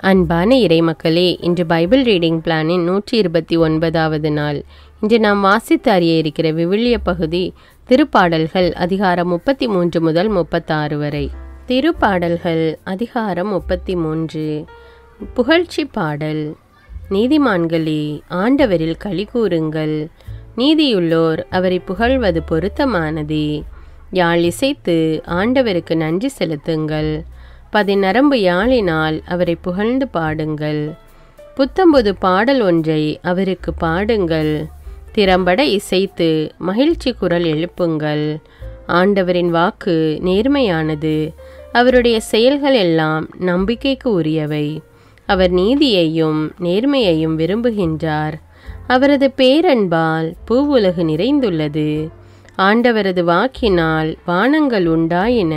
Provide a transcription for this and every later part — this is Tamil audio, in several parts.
அன்பான இறைமக்களே இன்று பைபிள் ரீடிங் பிளானின் நூற்றி இருபத்தி ஒன்பதாவது நாள் இன்று நாம் வாசித்து அறிய இருக்கிற விவிலிய பகுதி திருப்பாடல்கள் அதிகாரம் முப்பத்தி மூன்று முதல் முப்பத்தாறு வரை திருப்பாடல்கள் அதிகாரம் முப்பத்தி மூன்று புகழ்ச்சி பாடல் நீதிமான்களே ஆண்டவரில் களி கூறுங்கள் நீதியுள்ளோர் அவரை புகழ்வது பொருத்தமானதே யாழ் இசைத்து ஆண்டவருக்கு நன்றி செலுத்துங்கள் பதிநரம்பு யாழினால் அவரை புகழ்ந்து பாடுங்கள் புத்தம்புது பாடல் ஒன்றை அவருக்கு பாடுங்கள் திறம்பட இசைத்து மகிழ்ச்சி குரல் எழுப்புங்கள் ஆண்டவரின் வாக்கு நேர்மையானது அவருடைய செயல்கள் எல்லாம் நம்பிக்கைக்கு உரியவை அவர் நீதியையும் நேர்மையையும் விரும்புகின்றார் அவரது பேரன்பால் பூவுலகு நிறைந்துள்ளது ஆண்டவரது வாக்கினால் வானங்கள் உண்டாயின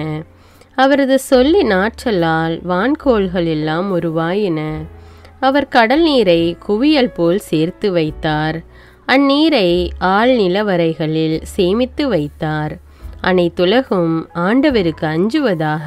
அவரது சொல்லின் ஆற்றலால் வான்கோள்கள் எல்லாம் உருவாயின அவர் கடல் நீரை குவியல் போல் சேர்த்து வைத்தார் அந்நீரை ஆள் நிலவரைகளில் சேமித்து வைத்தார் அனைத்துலகும் ஆண்டவருக்கு அஞ்சுவதாக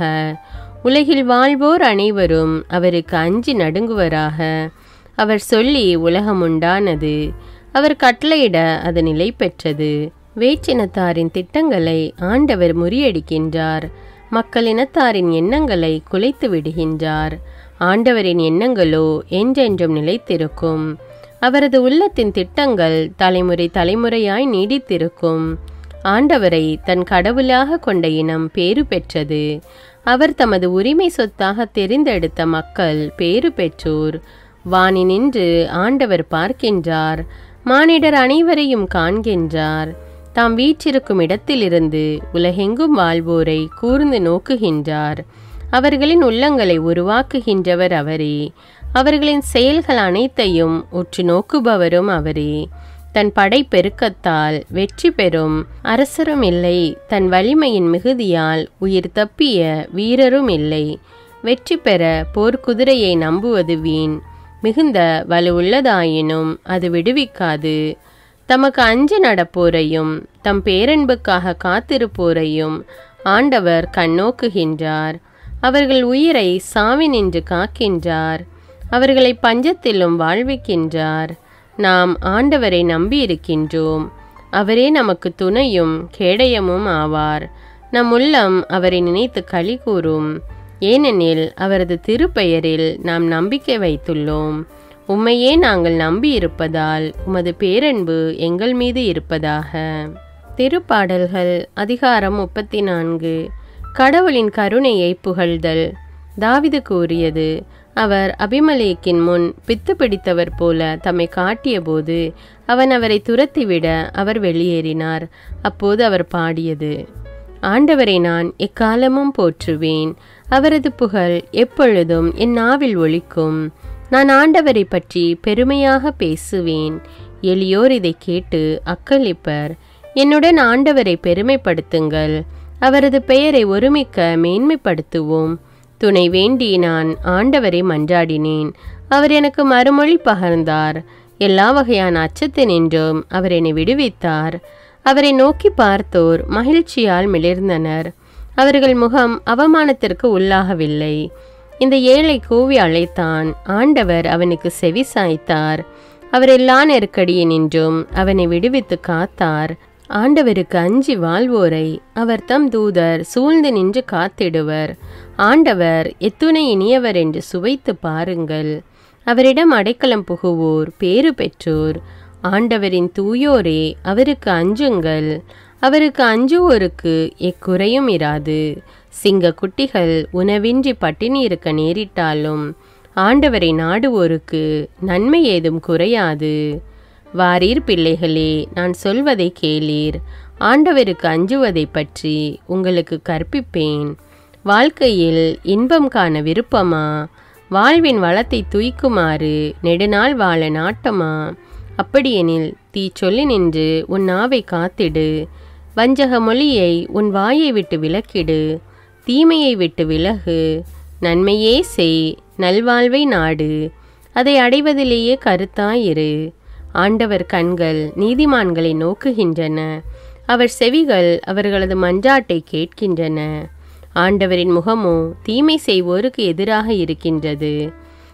உலகில் வாழ்வோர் அனைவரும் அவருக்கு அஞ்சி நடுங்குவராக அவர் சொல்லி உலகம் உண்டானது அவர் கட்டளையிட அது நிலை பெற்றது வேற்றினத்தாரின் திட்டங்களை ஆண்டவர் முறியடிக்கின்றார் மக்களினத்தாரின் எண்ணங்களை குலைத்து விடுகின்றார் ஆண்டவரின் எண்ணங்களோ என்றென்றும் நிலைத்திருக்கும் அவரது உள்ளத்தின் திட்டங்கள் தலைமுறை தலைமுறையாய் நீடித்திருக்கும் ஆண்டவரை தன் கடவுளாக கொண்ட இனம் பேறு பெற்றது அவர் தமது உரிமை சொத்தாக தெரிந்தெடுத்த மக்கள் பேறு பெற்றோர் வானினின்று ஆண்டவர் பார்க்கின்றார் மானிடர் அனைவரையும் காண்கின்றார் தாம் வீற்றிருக்கும் இடத்திலிருந்து உலகெங்கும் வாழ்வோரை கூர்ந்து நோக்குகின்றார் அவர்களின் உள்ளங்களை உருவாக்குகின்றவர் அவரே அவர்களின் செயல்கள் அனைத்தையும் உற்று நோக்குபவரும் அவரே தன் படை பெருக்கத்தால் வெற்றி பெறும் அரசரும் இல்லை தன் வலிமையின் மிகுதியால் உயிர் தப்பிய வீரரும் இல்லை வெற்றி பெற போர்க்குதிரையை நம்புவது வீண் மிகுந்த வலுவுள்ளதாயினும் அது விடுவிக்காது தமக்கு அஞ்சு நடப்போரையும் தம் பேரன்புக்காக காத்திருப்போரையும் ஆண்டவர் கண்ணோக்குகின்றார் அவர்கள் உயிரை சாவினின்று காக்கின்றார் அவர்களை பஞ்சத்திலும் வாழ்விக்கின்றார் நாம் ஆண்டவரை நம்பியிருக்கின்றோம் அவரே நமக்கு துணையும் கேடயமும் ஆவார் நம் உள்ளம் அவரை நினைத்து களி கூறும் ஏனெனில் அவரது திருப்பெயரில் நாம் நம்பிக்கை வைத்துள்ளோம் உம்மையே நாங்கள் நம்பியிருப்பதால் உமது பேரன்பு எங்கள் மீது இருப்பதாக திருப்பாடல்கள் அதிகாரம் முப்பத்தி நான்கு கடவுளின் கருணையை புகழ்தல் தாவிது கூறியது அவர் அபிமலேக்கின் முன் பித்து பிடித்தவர் போல தம்மை காட்டியபோது அவன் அவரை துரத்திவிட அவர் வெளியேறினார் அப்போது அவர் பாடியது ஆண்டவரை நான் எக்காலமும் போற்றுவேன் அவரது புகழ் எப்பொழுதும் என் நாவில் ஒழிக்கும் நான் ஆண்டவரை பற்றி பெருமையாக பேசுவேன் எளியோர் இதை கேட்டு அக்களிப்பர் என்னுடன் ஆண்டவரை பெருமைப்படுத்துங்கள் அவரது பெயரை ஒருமிக்க மேன்மைப்படுத்துவோம் துணை வேண்டி நான் ஆண்டவரை மன்றாடினேன் அவர் எனக்கு மறுமொழி பகர்ந்தார் எல்லா வகையான அச்சத்தினின்றும் அவர் என்னை விடுவித்தார் அவரை நோக்கி பார்த்தோர் மகிழ்ச்சியால் மிளிர்ந்தனர் அவர்கள் முகம் அவமானத்திற்கு உள்ளாகவில்லை இந்த ஏழை கூவி அழைத்தான் ஆண்டவர் அவனுக்கு செவி சாய்த்தார் அவர் எல்லா நெருக்கடியினின்றும் அவனை விடுவித்து காத்தார் ஆண்டவருக்கு அஞ்சி வாழ்வோரை அவர் தம் தூதர் சூழ்ந்து நின்று காத்திடுவர் ஆண்டவர் எத்துணை இனியவர் என்று சுவைத்து பாருங்கள் அவரிடம் அடைக்கலம் புகுவோர் பேறு பெற்றோர் ஆண்டவரின் தூயோரே அவருக்கு அஞ்சுங்கள் அவருக்கு அஞ்சுவோருக்கு எக்குறையும் இராது சிங்க குட்டிகள் உணவின்றி பட்டினி இருக்க நேரிட்டாலும் ஆண்டவரை நாடுவோருக்கு நன்மை ஏதும் குறையாது வாரீர் பிள்ளைகளே நான் சொல்வதை கேளீர் ஆண்டவருக்கு அஞ்சுவதை பற்றி உங்களுக்கு கற்பிப்பேன் வாழ்க்கையில் இன்பம் காண விருப்பமா வாழ்வின் வளத்தை துய்க்குமாறு நெடுநாள் வாழ நாட்டமா அப்படியெனில் தீ சொல்லி நின்று உன் நாவை காத்திடு வஞ்சக மொழியை உன் வாயை விட்டு விலக்கிடு தீமையை விட்டு விலகு நன்மையே செய் நல்வாழ்வை நாடு அதை அடைவதிலேயே கருத்தாயிரு ஆண்டவர் கண்கள் நீதிமான்களை நோக்குகின்றன அவர் செவிகள் அவர்களது மன்றாட்டை கேட்கின்றன ஆண்டவரின் முகமோ தீமை செய்வோருக்கு எதிராக இருக்கின்றது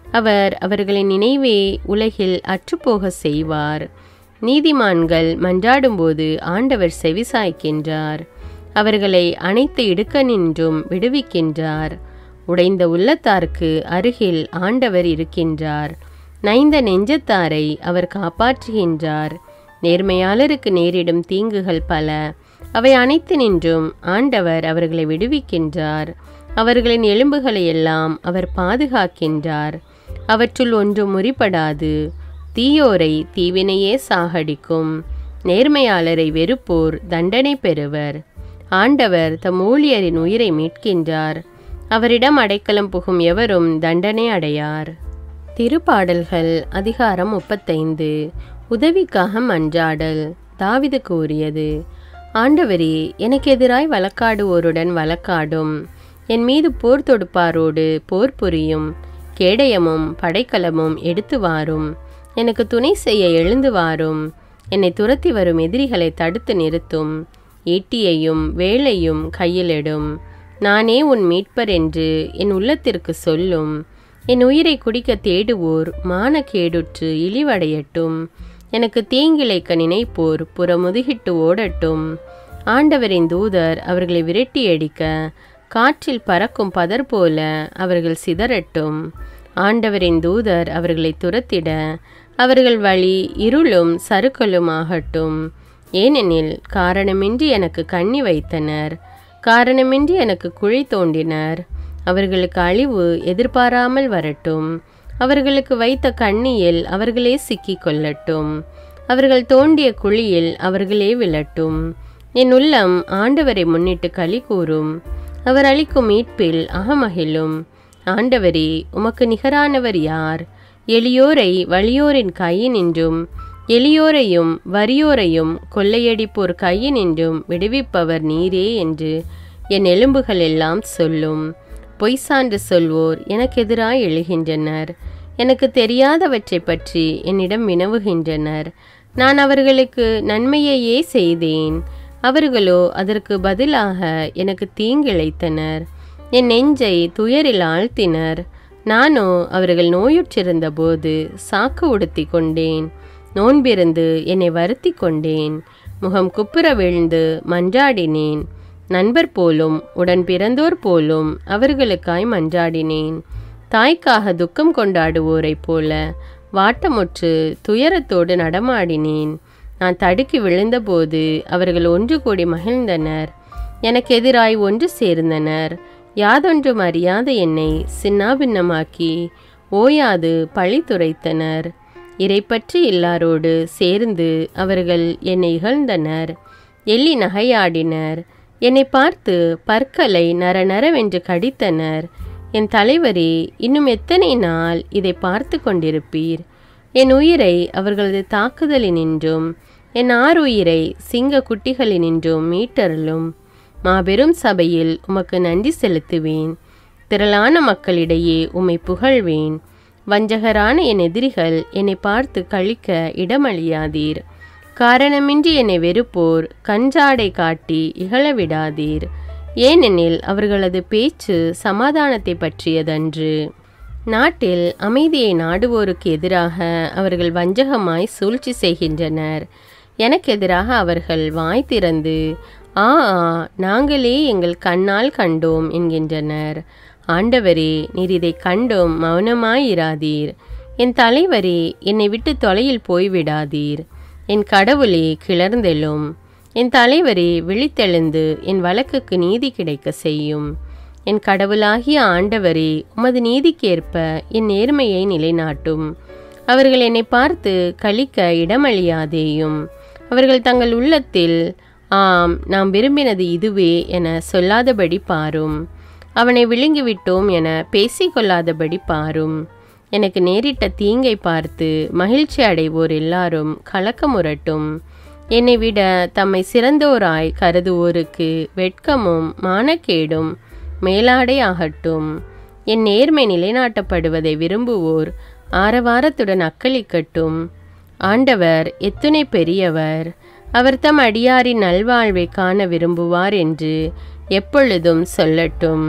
அவர் அவர்களின் நினைவே உலகில் அற்றுப்போக செய்வார் நீதிமான்கள் மன்றாடும்போது ஆண்டவர் செவிசாய்க்கின்றார் அவர்களை அனைத்து இடுக்கனின்றும் விடுவிக்கின்றார் உடைந்த உள்ளத்தார்க்கு அருகில் ஆண்டவர் இருக்கின்றார் நைந்த நெஞ்சத்தாரை அவர் காப்பாற்றுகின்றார் நேர்மையாளருக்கு நேரிடும் தீங்குகள் பல அவை அனைத்து நின்றும் ஆண்டவர் அவர்களை விடுவிக்கின்றார் அவர்களின் எலும்புகளை எல்லாம் அவர் பாதுகாக்கின்றார் அவற்றுள் ஒன்று முறிப்படாது தீயோரை தீவினையே சாகடிக்கும் நேர்மையாளரை வெறுப்போர் தண்டனை பெறுவர் ஆண்டவர் தம் ஊழியரின் உயிரை மீட்கின்றார் அவரிடம் அடைக்கலம் புகும் எவரும் தண்டனை அடையார் திருப்பாடல்கள் அதிகாரம் முப்பத்தைந்து உதவிக்காக மன்றாடல் தாவிது கூறியது ஆண்டவரே எனக்கு எதிராய் வழக்காடுவோருடன் வழக்காடும் என் மீது போர் தொடுப்பாரோடு போர் புரியும் கேடயமும் படைக்கலமும் எடுத்து வாரும் எனக்கு துணை செய்ய எழுந்து வாரும் என்னை துரத்தி வரும் எதிரிகளை தடுத்து நிறுத்தும் ஈட்டியையும் வேலையும் கையிலிடும் நானே உன் மீட்பர் என்று என் உள்ளத்திற்கு சொல்லும் என் உயிரை குடிக்க தேடுவோர் மானக்கேடுற்று இழிவடையட்டும் எனக்கு தீங்கிழைக்க நினைப்போர் புறமுதுகிட்டு ஓடட்டும் ஆண்டவரின் தூதர் அவர்களை விரட்டி அடிக்க காற்றில் பறக்கும் பதர் போல அவர்கள் சிதறட்டும் ஆண்டவரின் தூதர் அவர்களை துரத்திட அவர்கள் வழி இருளும் சறுக்கலும் ஆகட்டும் ஏனெனில் காரணமின்றி எனக்கு கண்ணி வைத்தனர் காரணமின்றி எனக்கு குழி தோண்டினர் அவர்களுக்கு அழிவு எதிர்பாராமல் வரட்டும் அவர்களுக்கு வைத்த கண்ணியில் அவர்களே சிக்கிக் கொள்ளட்டும் அவர்கள் தோண்டிய குழியில் அவர்களே விழட்டும் என் உள்ளம் ஆண்டவரை முன்னிட்டு களி கூறும் அவர் அளிக்கும் மீட்பில் அகமகிழும் ஆண்டவரே உமக்கு நிகரானவர் யார் எளியோரை வலியோரின் கையினின்றும் எளியோரையும் வறியோரையும் கொள்ளையடிப்போர் கையினின்றும் விடுவிப்பவர் நீரே என்று என் எலும்புகள் எல்லாம் சொல்லும் பொய் சான்று சொல்வோர் எனக்கு எதிராய் எழுகின்றனர் எனக்கு தெரியாதவற்றை பற்றி என்னிடம் வினவுகின்றனர் நான் அவர்களுக்கு நன்மையையே செய்தேன் அவர்களோ அதற்கு பதிலாக எனக்கு தீங்கிழைத்தனர் என் நெஞ்சை துயரில் ஆழ்த்தினர் நானோ அவர்கள் நோயுற்றிருந்த போது சாக்கு உடுத்தி கொண்டேன் நோன்பிருந்து என்னை வருத்தி கொண்டேன் முகம் குப்புற விழுந்து மன்றாடினேன் நண்பர் போலும் உடன் பிறந்தோர் போலும் அவர்களுக்காய் மன்றாடினேன் தாய்க்காக துக்கம் கொண்டாடுவோரைப் போல வாட்டமுற்று துயரத்தோடு நடமாடினேன் நான் தடுக்கி விழுந்தபோது அவர்கள் ஒன்று கூடி மகிழ்ந்தனர் எனக்கு எதிராய் ஒன்று சேர்ந்தனர் யாதொன்றும் அறியாத என்னை சின்னாபின்னமாக்கி ஓயாது பழி துரைத்தனர் இறைப்பற்றி இல்லாரோடு சேர்ந்து அவர்கள் என்னை இகழ்ந்தனர் எள்ளி நகையாடினர் என்னை பார்த்து பற்களை நரநரவென்று கடித்தனர் என் தலைவரே இன்னும் எத்தனை நாள் இதை பார்த்து கொண்டிருப்பீர் என் உயிரை அவர்களது தாக்குதலினின்றும் என் ஆறுயிரை சிங்க குட்டிகளினின்றும் மீட்டருளும் மாபெரும் சபையில் உமக்கு நன்றி செலுத்துவேன் திரளான மக்களிடையே உம்மை புகழ்வேன் வஞ்சகரான என் எதிரிகள் என்னை பார்த்து கழிக்க இடமளியாதீர் காரணமின்றி என்னை வெறுப்போர் கஞ்சாடை காட்டி இகழ விடாதீர் ஏனெனில் அவர்களது பேச்சு சமாதானத்தை பற்றியதன்று நாட்டில் அமைதியை நாடுவோருக்கு எதிராக அவர்கள் வஞ்சகமாய் சூழ்ச்சி செய்கின்றனர் எனக்கு எதிராக அவர்கள் வாய் திறந்து ஆ ஆ நாங்களே எங்கள் கண்ணால் கண்டோம் என்கின்றனர் ஆண்டவரே நீர் இதை கண்டும் மௌனமாயிராதீர் என் தலைவரே என்னை விட்டு தொலையில் போய்விடாதீர் என் கடவுளே கிளர்ந்தெழும் என் தலைவரே விழித்தெழுந்து என் வழக்குக்கு நீதி கிடைக்க செய்யும் என் கடவுளாகிய ஆண்டவரே உமது நீதிக்கேற்ப என் நேர்மையை நிலைநாட்டும் அவர்கள் என்னை பார்த்து கழிக்க இடமளியாதேயும் அவர்கள் தங்கள் உள்ளத்தில் ஆம் நாம் விரும்பினது இதுவே என சொல்லாதபடி பாரும் அவனை விழுங்கிவிட்டோம் என பேசிக்கொள்ளாதபடி பாரும் எனக்கு நேரிட்ட தீங்கை பார்த்து மகிழ்ச்சி அடைவோர் எல்லாரும் கலக்கமுறட்டும் என்னை விட தம்மை சிறந்தோராய் கருதுவோருக்கு வெட்கமும் மானக்கேடும் மேலாடை ஆகட்டும் என் நேர்மை நிலைநாட்டப்படுவதை விரும்புவோர் ஆரவாரத்துடன் அக்களிக்கட்டும் ஆண்டவர் எத்துணை பெரியவர் அவர் தம் அடியாரின் நல்வாழ்வை காண விரும்புவார் என்று எப்பொழுதும் சொல்லட்டும்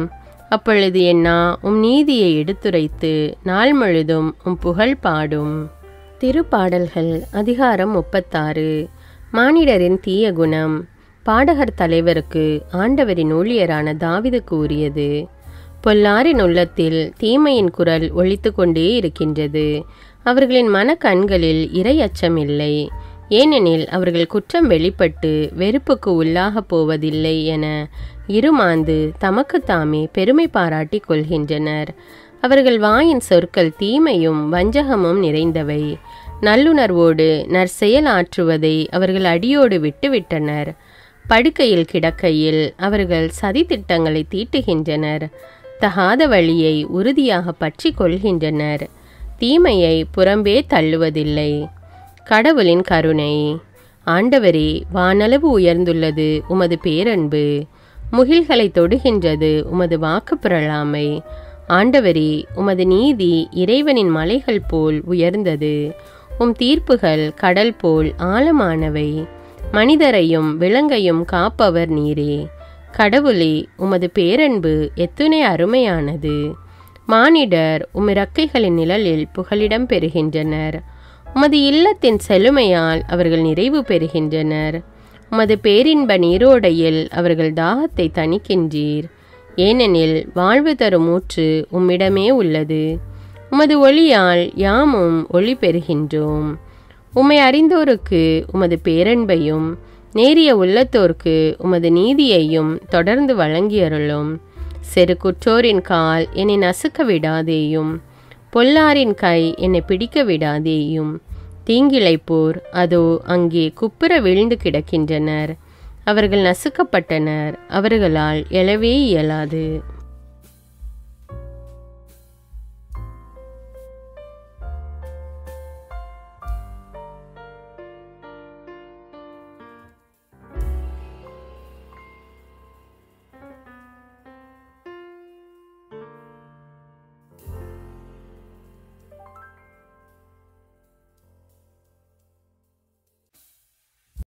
அப்பொழுது என்னா உம் நீதியை எடுத்துரைத்து நாள் முழுதும் உம் புகழ் பாடும் திருப்பாடல்கள் அதிகாரம் முப்பத்தாறு மானிடரின் தீய குணம் பாடகர் தலைவருக்கு ஆண்டவரின் ஊழியரான தாவிது கூறியது பொல்லாரின் உள்ளத்தில் தீமையின் குரல் ஒழித்து கொண்டே இருக்கின்றது அவர்களின் மன கண்களில் இறை அச்சமில்லை ஏனெனில் அவர்கள் குற்றம் வெளிப்பட்டு வெறுப்புக்கு உள்ளாகப் போவதில்லை என இருமாந்து தமக்குத்தாமே பெருமை பாராட்டிக் கொள்கின்றனர் அவர்கள் வாயின் சொற்கள் தீமையும் வஞ்சகமும் நிறைந்தவை நல்லுணர்வோடு நற்செயல் ஆற்றுவதை அவர்கள் அடியோடு விட்டுவிட்டனர் படுக்கையில் கிடக்கையில் அவர்கள் சதி திட்டங்களை தீட்டுகின்றனர் தகாத வழியை உறுதியாக பற்றி கொள்கின்றனர் தீமையை புறம்பே தள்ளுவதில்லை கடவுளின் கருணை ஆண்டவரே வானளவு உயர்ந்துள்ளது உமது பேரன்பு முகில்களை தொடுகின்றது உமது வாக்கு பிறழாமை ஆண்டவரே உமது நீதி இறைவனின் மலைகள் போல் உயர்ந்தது உம் தீர்ப்புகள் கடல் போல் ஆழமானவை மனிதரையும் விலங்கையும் காப்பவர் நீரே கடவுளே உமது பேரன்பு எத்துணை அருமையானது மானிடர் உம் இறக்கைகளின் நிழலில் புகலிடம் பெறுகின்றனர் உமது இல்லத்தின் செழுமையால் அவர்கள் நிறைவு பெறுகின்றனர் உமது பேரின்ப நீரோடையில் அவர்கள் தாகத்தை தணிக்கின்றீர் ஏனெனில் வாழ்வு தரும் ஊற்று உம்மிடமே உள்ளது உமது ஒளியால் யாமும் ஒளி பெறுகின்றோம் உம்மை அறிந்தோருக்கு உமது பேரன்பையும் நேரிய உள்ளத்தோர்க்கு உமது நீதியையும் தொடர்ந்து வழங்கியருளும் செரு குற்றோரின் கால் என்னை நசுக்க விடாதேயும் பொல்லாரின் கை என்னை பிடிக்க விடாதேயும் தீங்கிழைப்போர் அதோ அங்கே குப்புற விழுந்து கிடக்கின்றனர் அவர்கள் நசுக்கப்பட்டனர் அவர்களால் எழவே இயலாது